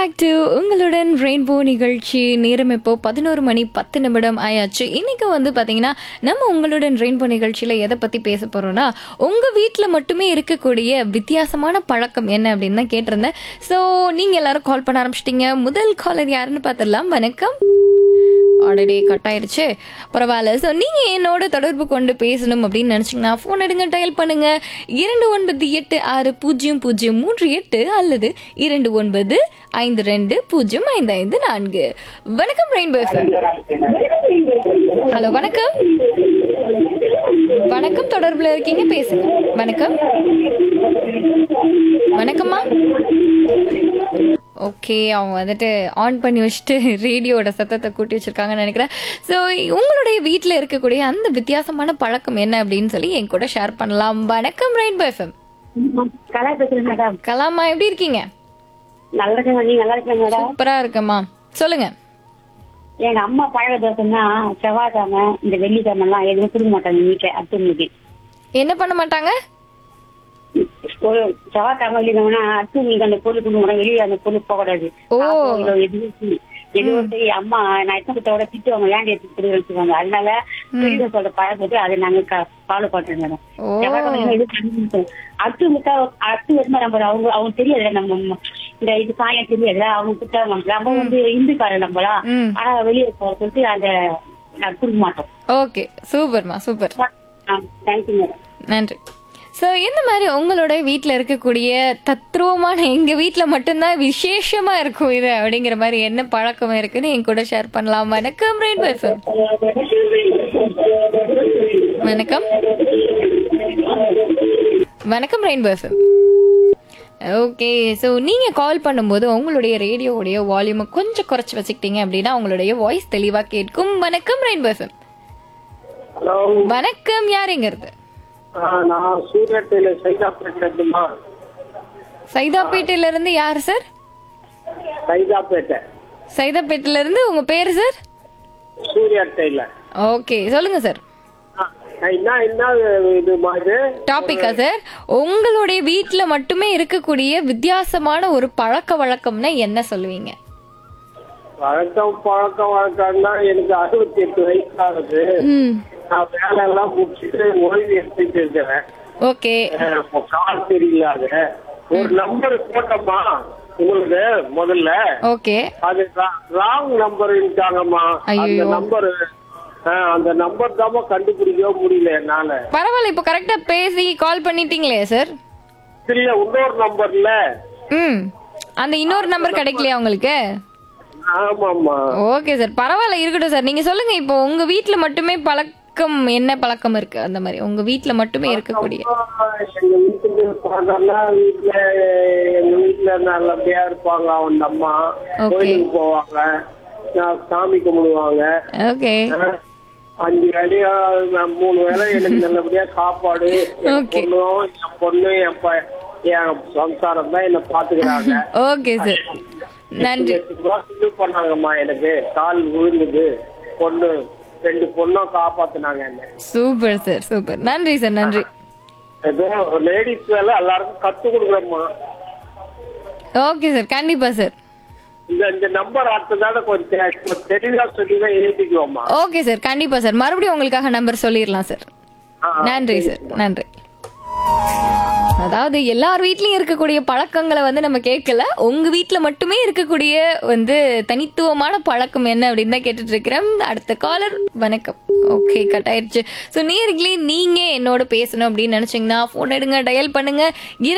Back to உங்களுடன் rainbow நிகழ்ச்சி நேரம் இப்போ பதினோரு மணி பத்து நிமிடம் ஆயாச்சு இன்னைக்கு வந்து பாத்தீங்கன்னா நம்ம உங்களுடன் ரெயின்போ நிகழ்ச்சியில எதை பத்தி பேச போறோம்னா உங்க வீட்ல மட்டுமே இருக்கக்கூடிய வித்தியாசமான பழக்கம் என்ன அப்படின்னு தான் கேட்டிருந்தேன் ஸோ நீங்க எல்லாரும் கால் பண்ண ஆரம்பிச்சிட்டீங்க முதல் காலர் யாருன்னு பார்த்துடலாம் வணக்கம் ஆல்ரெடி கட் ஆயிருச்சு பரவாயில்ல ஸோ நீங்கள் என்னோட தொடர்பு கொண்டு பேசணும் அப்படின்னு நினச்சிங்கன்னா ஃபோன் எடுங்க டயல் பண்ணுங்க இரண்டு ஒன்பது எட்டு ஆறு பூஜ்ஜியம் பூஜ்ஜியம் மூன்று எட்டு அல்லது இரண்டு ஒன்பது ஐந்து ரெண்டு பூஜ்ஜியம் ஐந்து ஐந்து நான்கு வணக்கம் ரெயின்போ ஹலோ வணக்கம் வணக்கம் தொடர்புல இருக்கீங்க பேசுங்க வணக்கம் வணக்கம்மா ஓகே அவங்க வந்துட்டு ஆன் பண்ணி வச்சுட்டு ரேடியோட சத்தத்தை கூட்டி வச்சிருக்காங்கன்னு நினைக்கிறேன் ஸோ உங்களுடைய வீட்டில் இருக்கக்கூடிய அந்த வித்தியாசமான பழக்கம் என்ன அப்படின்னு சொல்லி என் கூட ஷேர் பண்ணலாம் வணக்கம் ரெயின்போ எஃப்எம் கலா பேசுறேன் மேடம் கலாமா எப்படி இருக்கீங்க நல்லா இருக்கேன் நீங்க நல்லா இருக்கேன் மேடம் சூப்பரா இருக்கம்மா சொல்லுங்க எங்க அம்மா பழக தோசைன்னா செவ்வாய்க்கிழமை இந்த வெள்ளிக்கிழமை எல்லாம் எதுவும் கொடுக்க மாட்டாங்க வீட்டுல அத்துமிக்கு என்ன பண்ண மாட்டாங்க ஒரு செவ்வாய்க்கிழமை வெள்ளிக்கிழமைனா அத்துமிக்கு அந்த பொருள் கொடுக்க மாட்டாங்க வெளியே அந்த பொருள் போகக்கூடாது ஓ. சாப்பாடுல எதுவும் சரி. எதுவும் சரி அம்மா நான் எத்தனை விட திட்டுவாங்க ஏன் எடுத்து கொடுக்க வச்சுக்கோங்க அதனால பெரிய சொல்ற பழக்கத்தை அதை நாங்க ஃபாலோ பண்றோம் மேடம் ஓ. செவ்வாய்க்கிழமை எதுவும் கண்டுபிடிச்சோம் அத்து முட்டா அத்து வருமா நம்ம அவங்க அவங்க தெரியாது நம்ம இந்த இது சாயம் தெரியாது அவங்க கிட்ட நம்ம நம்ம வந்து இந்துக்காரன் நம்மளா ம். ஆனா வெளியே போக சொல்லிட்டு அந்த நான் கொடுக்க மாட்டோம் ஓகே சூப்பர்மா சூப்பர் தேங்க்யூ மேடம் நன்றி ஸோ இந்த மாதிரி உங்களோட வீட்டில் இருக்கக்கூடிய தத்ரூபமான எங்கள் வீட்டில் மட்டும்தான் விசேஷமா இருக்கும் இது அப்படிங்கிற மாதிரி என்ன பழக்கம் இருக்குன்னு என் கூட ஷேர் பண்ணலாம் வணக்கம் ரெயின்போ எஃப்எம் வணக்கம் வணக்கம் ரெயின்போ எஃப்எம் ஓகே ஸோ நீங்கள் கால் பண்ணும்போது உங்களுடைய ரேடியோவுடைய வால்யூமை கொஞ்சம் குறைச்சி வச்சுக்கிட்டீங்க அப்படின்னா உங்களுடைய வாய்ஸ் தெளிவாக கேட்கும் வணக்கம் ரெயின்போ எஃப்எம் ஹலோ வணக்கம் யாருங்கிறது ஆ, நான் சூரியட்டில சைதாப்பேட்டில இருந்துமா சைதாப்பேட்டையில இருந்து யார் சார் சைதாப்பேட்டை சைதாப்பேட்டையில இருந்து உங்க பேர் சார் சூரியட்டையில ஓகே சொல்லுங்க சார் என்ன என்ன இது மாதிரி டாபிக்கா சார் உங்களுடைய வீட்ல மட்டுமே இருக்கக்கூடிய வித்தியாசமான ஒரு பழக்க வழக்கம்னா என்ன சொல்லுவீங்க வழக்கம் பழக்கம் வழக்கம்னா எனக்கு அறுபத்தி எட்டு வயசு ஆகுது ம் நான் வேலை எல்லாம் முடிச்சுட்டு ஓய்வு எடுத்துட்டு இருக்கிறேன் ஓகே அஹ், இப்போ கால் தெரியலாது ஒரு நம்பர் போட்டோமா உங்களுக்கு முதல்ல ஓகே அது ராங் நம்பர்ட்டாங்கம்மா அந்த ஐயையோ. நம்பர் அந்த நம்பர் தாம்மா கண்டுபிடிக்கவே முடியல என்னால பரவாயில்ல இப்போ கரெக்டா பேசி கால் பண்ணிட்டீங்களே சார் இல்ல இன்னொரு நம்பர்ல ம் அந்த இன்னொரு நம்பர் கிடைக்கலையா உங்களுக்கு ஆமாமா ஓகே சார் பரவாயில்ல இருக்கட்டும் சார் நீங்க சொல்லுங்க இப்போ உங்க வீட்ல மட்டுமே பழக்கம் என்ன பழக்கம் இருக்கு அந்த மாதிரி உங்க வீட்ல மட்டுமே இருக்கக்கூடிய எங்க வீட்டுக்கு போனோம்னா வீட்டுல எங்க வீட்டுல நல்லபடியா இருப்பாங்க அவன் அம்மா Okay. கோயிலுக்கு போவாங்க நான் சாமி கும்பிடுவாங்க ஓகே அஹ், அஞ்சு வேலையா நான் மூணு வேளை எனக்கு நல்லபடியா சாப்பாடு என் Okay. பொண்ணும் என் பொண்ணு என் ப- என் சம்சாரம் தான் என்ன பாத்துக்கிறாங்க ஓகே சார் நன்றி எட்டு ரூபா இது பண்ணாங்கம்மா எனக்கு கால் விழுந்தது பொண்ணு ரெண்டு பொண்ணும் காப்பாத்துனாங்க என்ன சூப்பர் சார் சூப்பர் நன்றி சார் நன்றி ஏதோ லேடிஸ் வேலை எல்லாருக்கும் கத்து கொடுக்குறோம்மா ஓகே சார் கண்டிப்பா சார் இந்த இந்த நம்பர் அடுத்ததால கொஞ்சம் தெ- தெளிவா சொல்லி தான் எழுதிக்குவோம்மா ஓகே சார் கண்டிப்பா சார் மறுபடியும் உங்களுக்காக நம்பர் சொல்லிடலாம் சார் ஆ, நன்றி சார் நன்றி அதாவது எல்லார் வீட்லயும் இருக்கக்கூடிய பழக்கங்களை வந்து நம்ம கேட்கல உங்க வீட்ல மட்டுமே இருக்கக்கூடிய வந்து தனித்துவமான பழக்கம் என்ன அப்படின்னு தான் கேட்டுட்டு இருக்கிறேன் அடுத்த காலர் வணக்கம் ஓகே கட் ஆயிடுச்சு ஸோ நேர்களே நீங்க என்னோட பேசணும் அப்படின்னு நினைச்சீங்கன்னா ஃபோன் எடுங்க டயல் பண்ணுங்க